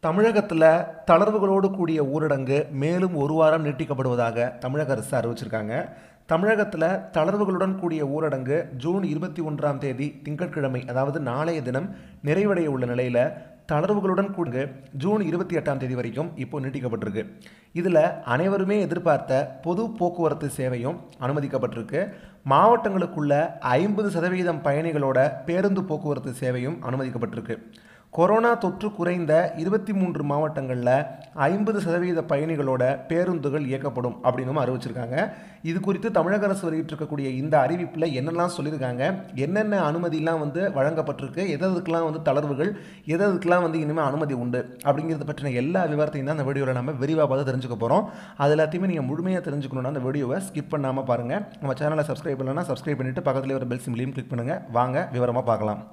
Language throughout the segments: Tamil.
தமிழகத்தில் தளர்வுகளோடு கூடிய ஊரடங்கு மேலும் ஒரு வாரம் நீட்டிக்கப்படுவதாக தமிழக அரசு அறிவிச்சிருக்காங்க தமிழகத்தில் தளர்வுகளுடன் கூடிய ஊரடங்கு ஜூன் இருபத்தி ஒன்றாம் தேதி திங்கட்கிழமை அதாவது நாளைய தினம் நிறைவடைய உள்ள நிலையில் தளர்வுகளுடன் கூடிய ஜூன் இருபத்தி எட்டாம் தேதி வரைக்கும் இப்போ நீட்டிக்கப்பட்டிருக்கு இதில் அனைவருமே எதிர்பார்த்த பொது போக்குவரத்து சேவையும் அனுமதிக்கப்பட்டிருக்கு மாவட்டங்களுக்குள்ள ஐம்பது சதவீதம் பயணிகளோட பேருந்து போக்குவரத்து சேவையும் அனுமதிக்கப்பட்டிருக்கு கொரோனா தொற்று குறைந்த இருபத்தி மூன்று மாவட்டங்களில் ஐம்பது சதவீத பயணிகளோட பேருந்துகள் இயக்கப்படும் அப்படின்னும் அறிவிச்சிருக்காங்க இது குறித்து தமிழக அரசு வெளியிட்டிருக்கக்கூடிய இந்த அறிவிப்பில் என்னெல்லாம் சொல்லியிருக்காங்க என்னென்ன அனுமதியெல்லாம் வந்து வழங்கப்பட்டிருக்கு எதற்கெல்லாம் வந்து தளர்வுகள் எதற்கெல்லாம் வந்து இனிமேல் அனுமதி உண்டு அப்படிங்கிறத பற்றின எல்லா விவரத்தையும் தான் அந்த வீடியோவில் நம்ம விரிவாக பார்த்து தெரிஞ்சுக்க போகிறோம் அது எல்லாத்தையுமே நீங்கள் முழுமையாக தெரிஞ்சுக்கணுன்னா அந்த வீடியோவை ஸ்கிப் பண்ணாமல் பாருங்கள் நம்ம சேனலை சப்ஸ்கிரைப் பண்ணலன்னா சப்ஸ்கிரைப் பண்ணிவிட்டு பக்கத்தில் ஒரு பெல் சிம்லையும் கிளிக் பண்ணுங்கள் வாங்க விவரமாக பார்க்கலாம்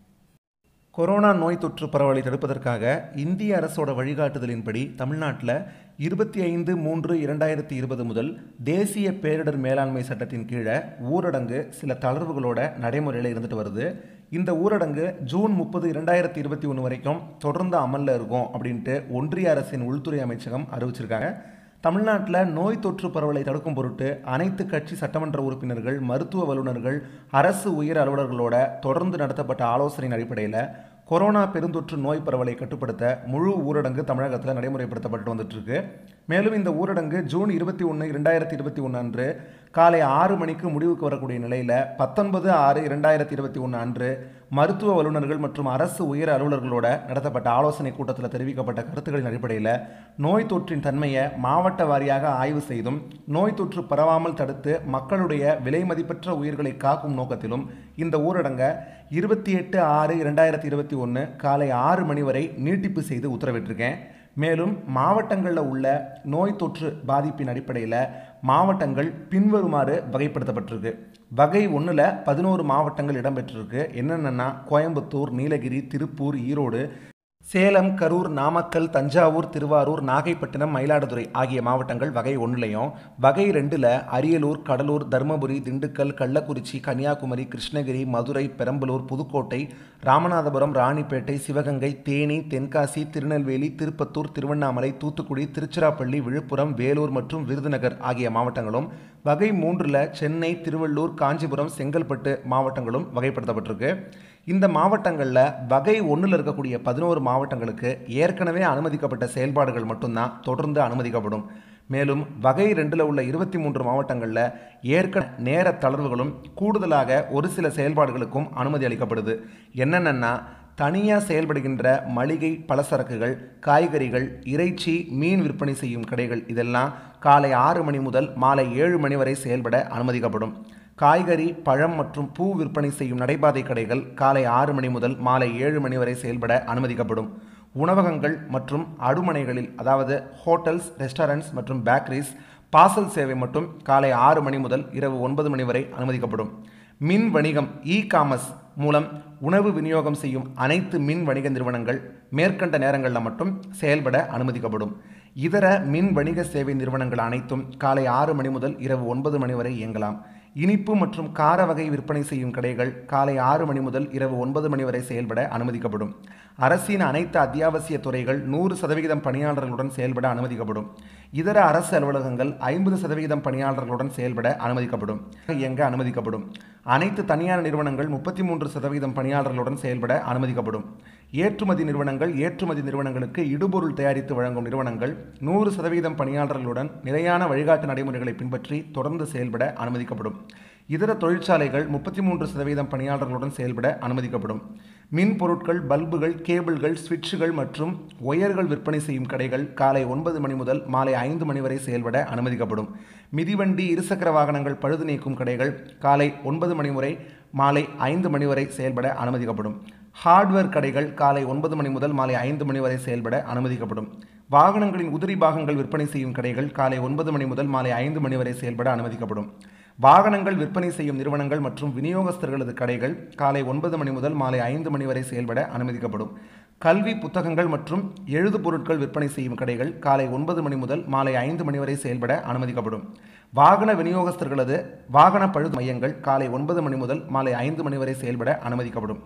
கொரோனா நோய் தொற்று பரவலை தடுப்பதற்காக இந்திய அரசோட வழிகாட்டுதலின்படி தமிழ்நாட்டில் இருபத்தி ஐந்து மூன்று இரண்டாயிரத்தி இருபது முதல் தேசிய பேரிடர் மேலாண்மை சட்டத்தின் கீழே ஊரடங்கு சில தளர்வுகளோட நடைமுறையில் இருந்துட்டு வருது இந்த ஊரடங்கு ஜூன் முப்பது இரண்டாயிரத்தி இருபத்தி ஒன்று வரைக்கும் தொடர்ந்து அமலில் இருக்கும் அப்படின்ட்டு ஒன்றிய அரசின் உள்துறை அமைச்சகம் அறிவிச்சிருக்காங்க தமிழ்நாட்டில் நோய் தொற்று பரவலை தடுக்கும் பொருட்டு அனைத்து கட்சி சட்டமன்ற உறுப்பினர்கள் மருத்துவ வல்லுநர்கள் அரசு உயர் அலுவலர்களோட தொடர்ந்து நடத்தப்பட்ட ஆலோசனையின் அடிப்படையில் கொரோனா பெருந்தொற்று நோய் பரவலை கட்டுப்படுத்த முழு ஊரடங்கு தமிழகத்தில் நடைமுறைப்படுத்தப்பட்டு வந்துட்டு இருக்கு மேலும் இந்த ஊரடங்கு ஜூன் இருபத்தி ஒன்று இரண்டாயிரத்தி இருபத்தி ஒன்று அன்று காலை ஆறு மணிக்கு முடிவுக்கு வரக்கூடிய நிலையில் பத்தொன்பது ஆறு இரண்டாயிரத்தி இருபத்தி ஒன்று அன்று மருத்துவ வல்லுநர்கள் மற்றும் அரசு உயர் அலுவலர்களோட நடத்தப்பட்ட ஆலோசனை கூட்டத்தில் தெரிவிக்கப்பட்ட கருத்துக்களின் அடிப்படையில் நோய் தொற்றின் தன்மையை மாவட்ட வாரியாக ஆய்வு செய்தும் நோய் தொற்று பரவாமல் தடுத்து மக்களுடைய விலை மதிப்பற்ற உயிர்களை காக்கும் நோக்கத்திலும் இந்த ஊரடங்கை இருபத்தி எட்டு ஆறு இரண்டாயிரத்தி இருபத்தி ஒன்று காலை ஆறு மணி வரை நீட்டிப்பு செய்து உத்தரவிட்டிருக்கேன் மேலும் மாவட்டங்களில் உள்ள நோய் தொற்று பாதிப்பின் அடிப்படையில் மாவட்டங்கள் பின்வருமாறு வகைப்படுத்தப்பட்டிருக்கு வகை ஒன்றில் பதினோரு மாவட்டங்கள் இடம்பெற்றிருக்கு என்னென்னா கோயம்புத்தூர் நீலகிரி திருப்பூர் ஈரோடு சேலம் கரூர் நாமக்கல் தஞ்சாவூர் திருவாரூர் நாகைப்பட்டினம் மயிலாடுதுறை ஆகிய மாவட்டங்கள் வகை ஒன்றுலையும் வகை ரெண்டில் அரியலூர் கடலூர் தருமபுரி திண்டுக்கல் கள்ளக்குறிச்சி கன்னியாகுமரி கிருஷ்ணகிரி மதுரை பெரம்பலூர் புதுக்கோட்டை ராமநாதபுரம் ராணிப்பேட்டை சிவகங்கை தேனி தென்காசி திருநெல்வேலி திருப்பத்தூர் திருவண்ணாமலை தூத்துக்குடி திருச்சிராப்பள்ளி விழுப்புரம் வேலூர் மற்றும் விருதுநகர் ஆகிய மாவட்டங்களும் வகை மூன்றில் சென்னை திருவள்ளூர் காஞ்சிபுரம் செங்கல்பட்டு மாவட்டங்களும் வகைப்படுத்தப்பட்டிருக்கு இந்த மாவட்டங்களில் வகை ஒன்றில் இருக்கக்கூடிய பதினோரு மாவட்டங்களுக்கு ஏற்கனவே அனுமதிக்கப்பட்ட செயல்பாடுகள் மட்டும்தான் தொடர்ந்து அனுமதிக்கப்படும் மேலும் வகை ரெண்டில் உள்ள இருபத்தி மூன்று மாவட்டங்களில் ஏற்க நேர தளர்வுகளும் கூடுதலாக ஒரு சில செயல்பாடுகளுக்கும் அனுமதி அளிக்கப்படுது என்னென்னா தனியாக செயல்படுகின்ற மளிகை பலசரக்குகள் காய்கறிகள் இறைச்சி மீன் விற்பனை செய்யும் கடைகள் இதெல்லாம் காலை ஆறு மணி முதல் மாலை ஏழு மணி வரை செயல்பட அனுமதிக்கப்படும் காய்கறி பழம் மற்றும் பூ விற்பனை செய்யும் நடைபாதை கடைகள் காலை ஆறு மணி முதல் மாலை ஏழு மணி வரை செயல்பட அனுமதிக்கப்படும் உணவகங்கள் மற்றும் அடுமனைகளில் அதாவது ஹோட்டல்ஸ் ரெஸ்டாரண்ட்ஸ் மற்றும் பேக்கரிஸ் பாசல் சேவை மட்டும் காலை ஆறு மணி முதல் இரவு ஒன்பது மணி வரை அனுமதிக்கப்படும் மின் வணிகம் இ காமர்ஸ் மூலம் உணவு விநியோகம் செய்யும் அனைத்து மின் வணிக நிறுவனங்கள் மேற்கண்ட நேரங்களில் மட்டும் செயல்பட அனுமதிக்கப்படும் இதர மின் வணிக சேவை நிறுவனங்கள் அனைத்தும் காலை ஆறு மணி முதல் இரவு ஒன்பது மணி வரை இயங்கலாம் இனிப்பு மற்றும் கார வகை விற்பனை செய்யும் கடைகள் காலை ஆறு மணி முதல் இரவு ஒன்பது மணி வரை செயல்பட அனுமதிக்கப்படும் அரசின் அனைத்து அத்தியாவசிய துறைகள் நூறு சதவிகிதம் பணியாளர்களுடன் செயல்பட அனுமதிக்கப்படும் இதர அரசு அலுவலகங்கள் ஐம்பது சதவிகிதம் பணியாளர்களுடன் செயல்பட அனுமதிக்கப்படும் இயங்க அனுமதிக்கப்படும் அனைத்து தனியார் நிறுவனங்கள் முப்பத்தி மூன்று சதவீதம் பணியாளர்களுடன் செயல்பட அனுமதிக்கப்படும் ஏற்றுமதி நிறுவனங்கள் ஏற்றுமதி நிறுவனங்களுக்கு இடுபொருள் தயாரித்து வழங்கும் நிறுவனங்கள் நூறு சதவீதம் பணியாளர்களுடன் நிலையான வழிகாட்டு நடைமுறைகளை பின்பற்றி தொடர்ந்து செயல்பட அனுமதிக்கப்படும் இதர தொழிற்சாலைகள் முப்பத்தி மூன்று சதவீதம் பணியாளர்களுடன் செயல்பட அனுமதிக்கப்படும் மின் பொருட்கள் பல்புகள் கேபிள்கள் சுவிட்சுகள் மற்றும் ஒயர்கள் விற்பனை செய்யும் கடைகள் காலை ஒன்பது மணி முதல் மாலை ஐந்து மணி வரை செயல்பட அனுமதிக்கப்படும் மிதிவண்டி இருசக்கர வாகனங்கள் பழுது நீக்கும் கடைகள் காலை ஒன்பது மணி முறை மாலை ஐந்து மணி வரை செயல்பட அனுமதிக்கப்படும் ஹார்ட்வேர் கடைகள் காலை ஒன்பது மணி முதல் மாலை ஐந்து மணி வரை செயல்பட அனுமதிக்கப்படும் வாகனங்களின் உதிரி பாகங்கள் விற்பனை செய்யும் கடைகள் காலை ஒன்பது மணி முதல் மாலை ஐந்து மணி வரை செயல்பட அனுமதிக்கப்படும் வாகனங்கள் விற்பனை செய்யும் நிறுவனங்கள் மற்றும் விநியோகஸ்தர்களது கடைகள் காலை ஒன்பது மணி முதல் மாலை ஐந்து மணி வரை செயல்பட அனுமதிக்கப்படும் கல்வி புத்தகங்கள் மற்றும் எழுது பொருட்கள் விற்பனை செய்யும் கடைகள் காலை ஒன்பது மணி முதல் மாலை ஐந்து மணி வரை செயல்பட அனுமதிக்கப்படும் வாகன விநியோகஸ்தர்களது வாகன பழுது மையங்கள் காலை ஒன்பது மணி முதல் மாலை ஐந்து மணி வரை செயல்பட அனுமதிக்கப்படும்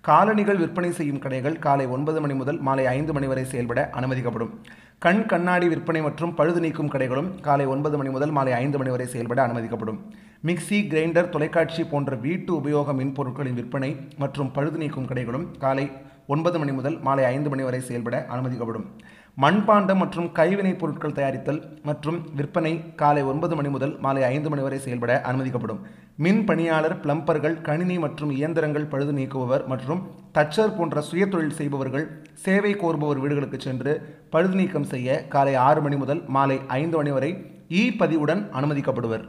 காலணிகள் விற்பனை செய்யும் கடைகள் காலை ஒன்பது மணி முதல் மாலை ஐந்து மணி வரை செயல்பட அனுமதிக்கப்படும் கண் கண்ணாடி விற்பனை மற்றும் பழுது நீக்கும் கடைகளும் காலை ஒன்பது மணி முதல் மாலை ஐந்து மணி வரை செயல்பட அனுமதிக்கப்படும் மிக்சி கிரைண்டர் தொலைக்காட்சி போன்ற வீட்டு உபயோக மின்பொருட்களின் விற்பனை மற்றும் பழுது நீக்கும் கடைகளும் காலை ஒன்பது மணி முதல் மாலை ஐந்து மணி வரை செயல்பட அனுமதிக்கப்படும் மண்பாண்டம் மற்றும் கைவினைப் பொருட்கள் தயாரித்தல் மற்றும் விற்பனை காலை ஒன்பது மணி முதல் மாலை ஐந்து மணி வரை செயல்பட அனுமதிக்கப்படும் மின் பணியாளர் பிளம்பர்கள் கணினி மற்றும் இயந்திரங்கள் பழுது நீக்குபவர் மற்றும் தச்சர் போன்ற சுயதொழில் செய்பவர்கள் சேவை கோருபவர் வீடுகளுக்கு சென்று பழுது நீக்கம் செய்ய காலை ஆறு மணி முதல் மாலை ஐந்து மணி வரை இ பதிவுடன் அனுமதிக்கப்படுவர்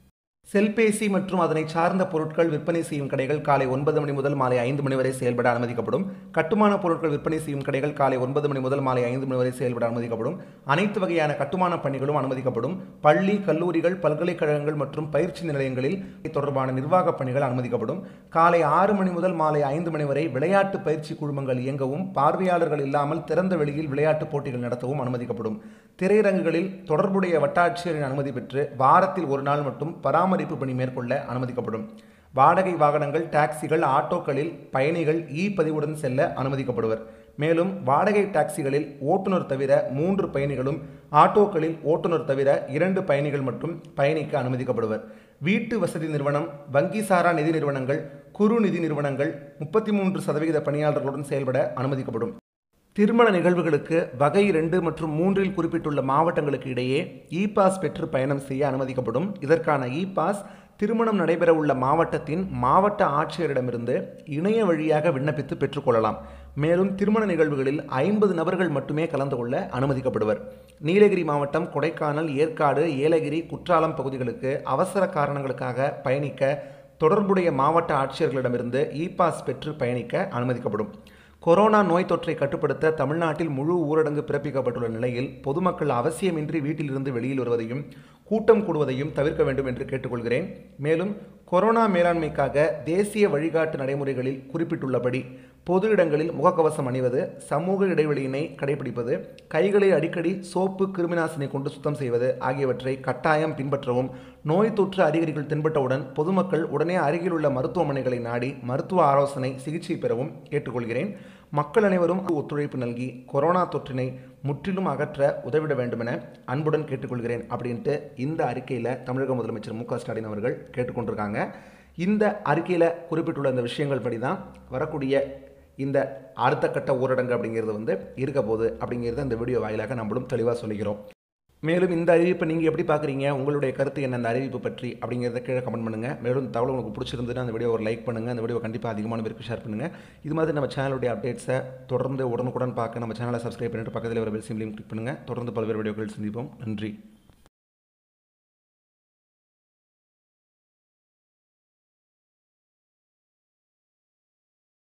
செல்பேசி மற்றும் அதனை சார்ந்த பொருட்கள் விற்பனை செய்யும் கடைகள் காலை ஒன்பது மணி முதல் மாலை ஐந்து மணி வரை செயல்பட அனுமதிக்கப்படும் கட்டுமான பொருட்கள் விற்பனை செய்யும் கடைகள் காலை ஒன்பது மணி முதல் மாலை ஐந்து மணி வரை செயல்பட அனுமதிக்கப்படும் அனைத்து வகையான கட்டுமான பணிகளும் அனுமதிக்கப்படும் பள்ளி கல்லூரிகள் பல்கலைக்கழகங்கள் மற்றும் பயிற்சி நிலையங்களில் தொடர்பான நிர்வாக பணிகள் அனுமதிக்கப்படும் காலை ஆறு மணி முதல் மாலை ஐந்து மணி வரை விளையாட்டு பயிற்சி குழுமங்கள் இயங்கவும் பார்வையாளர்கள் இல்லாமல் திறந்த வெளியில் விளையாட்டுப் போட்டிகள் நடத்தவும் அனுமதிக்கப்படும் திரையரங்குகளில் தொடர்புடைய வட்டாட்சியரின் அனுமதி பெற்று வாரத்தில் ஒரு நாள் மட்டும் பராமரிப்பு பணி மேற்கொள்ள அனுமதிக்கப்படும் வாடகை வாகனங்கள் டாக்ஸிகள் ஆட்டோக்களில் பயணிகள் இ பதிவுடன் செல்ல அனுமதிக்கப்படுவர் மேலும் வாடகை டாக்ஸிகளில் ஓட்டுநர் தவிர மூன்று பயணிகளும் ஆட்டோக்களில் ஓட்டுநர் தவிர இரண்டு பயணிகள் மட்டும் பயணிக்க அனுமதிக்கப்படுவர் வீட்டு வசதி நிறுவனம் வங்கி சாரா நிதி நிறுவனங்கள் குறு நிதி நிறுவனங்கள் முப்பத்தி மூன்று சதவிகித பணியாளர்களுடன் செயல்பட அனுமதிக்கப்படும் திருமண நிகழ்வுகளுக்கு வகை ரெண்டு மற்றும் மூன்றில் குறிப்பிட்டுள்ள மாவட்டங்களுக்கு இடையே இ பாஸ் பெற்று பயணம் செய்ய அனுமதிக்கப்படும் இதற்கான இ பாஸ் திருமணம் நடைபெற உள்ள மாவட்டத்தின் மாவட்ட ஆட்சியரிடமிருந்து இணைய வழியாக விண்ணப்பித்து பெற்றுக்கொள்ளலாம் மேலும் திருமண நிகழ்வுகளில் ஐம்பது நபர்கள் மட்டுமே கலந்து கொள்ள அனுமதிக்கப்படுவர் நீலகிரி மாவட்டம் கொடைக்கானல் ஏற்காடு ஏலகிரி குற்றாலம் பகுதிகளுக்கு அவசர காரணங்களுக்காக பயணிக்க தொடர்புடைய மாவட்ட ஆட்சியர்களிடமிருந்து இ பாஸ் பெற்று பயணிக்க அனுமதிக்கப்படும் கொரோனா நோய் தொற்றை கட்டுப்படுத்த தமிழ்நாட்டில் முழு ஊரடங்கு பிறப்பிக்கப்பட்டுள்ள நிலையில் பொதுமக்கள் அவசியமின்றி வீட்டிலிருந்து வெளியில் வருவதையும் கூட்டம் கூடுவதையும் தவிர்க்க வேண்டும் என்று கேட்டுக்கொள்கிறேன் மேலும் கொரோனா மேலாண்மைக்காக தேசிய வழிகாட்டு நடைமுறைகளில் குறிப்பிட்டுள்ளபடி பொது இடங்களில் முகக்கவசம் அணிவது சமூக இடைவெளியினை கடைபிடிப்பது கைகளை அடிக்கடி சோப்பு கிருமிநாசினி கொண்டு சுத்தம் செய்வது ஆகியவற்றை கட்டாயம் பின்பற்றவும் நோய் தொற்று அறிகுறிகள் தென்பட்டவுடன் பொதுமக்கள் உடனே அருகிலுள்ள மருத்துவமனைகளை நாடி மருத்துவ ஆலோசனை சிகிச்சை பெறவும் கேட்டுக்கொள்கிறேன் மக்கள் அனைவரும் ஒத்துழைப்பு நல்கி கொரோனா தொற்றினை முற்றிலும் அகற்ற உதவிட வேண்டுமென அன்புடன் கேட்டுக்கொள்கிறேன் அப்படின்ட்டு இந்த அறிக்கையில் தமிழக முதலமைச்சர் மு க ஸ்டாலின் அவர்கள் கேட்டுக்கொண்டிருக்காங்க இந்த அறிக்கையில் குறிப்பிட்டுள்ள இந்த விஷயங்கள் படி தான் வரக்கூடிய இந்த அடுத்த கட்ட ஊரடங்கு அப்படிங்கிறது வந்து இருக்க போகுது அப்படிங்கிறத இந்த வீடியோ வாயிலாக நம்மளும் தெளிவாக சொல்லிக்கிறோம் மேலும் இந்த அறிவிப்பை நீங்கள் எப்படி பார்க்குறீங்க உங்களுடைய கருத்து என்ன அந்த அறிவிப்பு பற்றி அப்படிங்கிறத கீழே கமெண்ட் பண்ணுங்கள் மேலும் இந்த தகவல் உங்களுக்கு பிடிச்சிருந்ததுன்னா அந்த வீடியோ ஒரு லைக் பண்ணுங்கள் அந்த வீடியோ கண்டிப்பாக அதிகமான பேருக்கு ஷேர் பண்ணுங்கள் இது மாதிரி நம்ம சேனலுடைய அப்டேட்ஸை தொடர்ந்து உடனுக்குடன் பார்க்க நம்ம சேனலை சப்ஸ்கிரைப் பண்ணிட்டு பக்கத்தில் ஒரு பெல் சிம்லையும் கிளிக் பண்ணுங்கள் தொடர்ந்து பல்வேறு வீடியோக்கள் சந்திப்போம் நன்றி